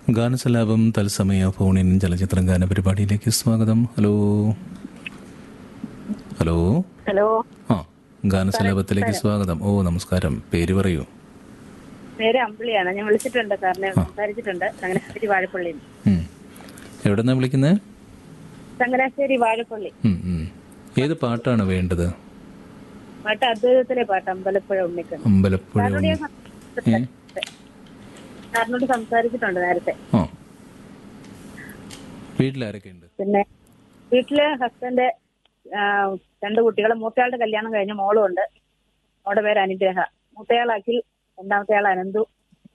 ഗാനസലാപം തത്സമയ ഫോണിൻ ചലച്ചിത്രം ഗാന പരിപാടിയിലേക്ക് സ്വാഗതം ഹലോ ഹലോ ഹലോ ആ ഗാനസലാപത്തിലേക്ക് സ്വാഗതം ഓ നമസ്കാരം പേര് പറയൂ പേര് അമ്പിളിയാണ് ഞാൻ വിളിച്ചിട്ടുണ്ട് സാറിനെ സംസാരിച്ചിട്ടുണ്ട് ചങ്ങനാശ്ശേരി വാഴപ്പള്ളി ഉം. എവിടെന്നാ വിളിക്കുന്നത് ചങ്ങനാശ്ശേരി വാഴപ്പള്ളി ഏത് പാട്ടാണ് വേണ്ടത് പാട്ട് അദ്വൈതത്തിലെ പാട്ട് അമ്പലപ്പുഴ ഉണ്ണിക്കണ്ണൻ അമ്പലപ്പുഴ സാറിനോട് ഞാൻ ഏ? സാറിനോട് സംസാരിച്ചിട്ടുണ്ട് നേരത്തെ ആ വീട്ടിലാരൊക്കെ ഉണ്ട് പിന്നെ വീട്ടില് ഹസ്ബൻഡ് രണ്ട് കുട്ടികൾ മൂത്തയാളുടെ കല്യാണം കഴിഞ്ഞ മോളും ഉണ്ട് അവളുടെ പേര് അനുഗ്രഹ മൂത്തയാൾ അഖിൽ രണ്ടാമത്തെ ആൾ അനന്തു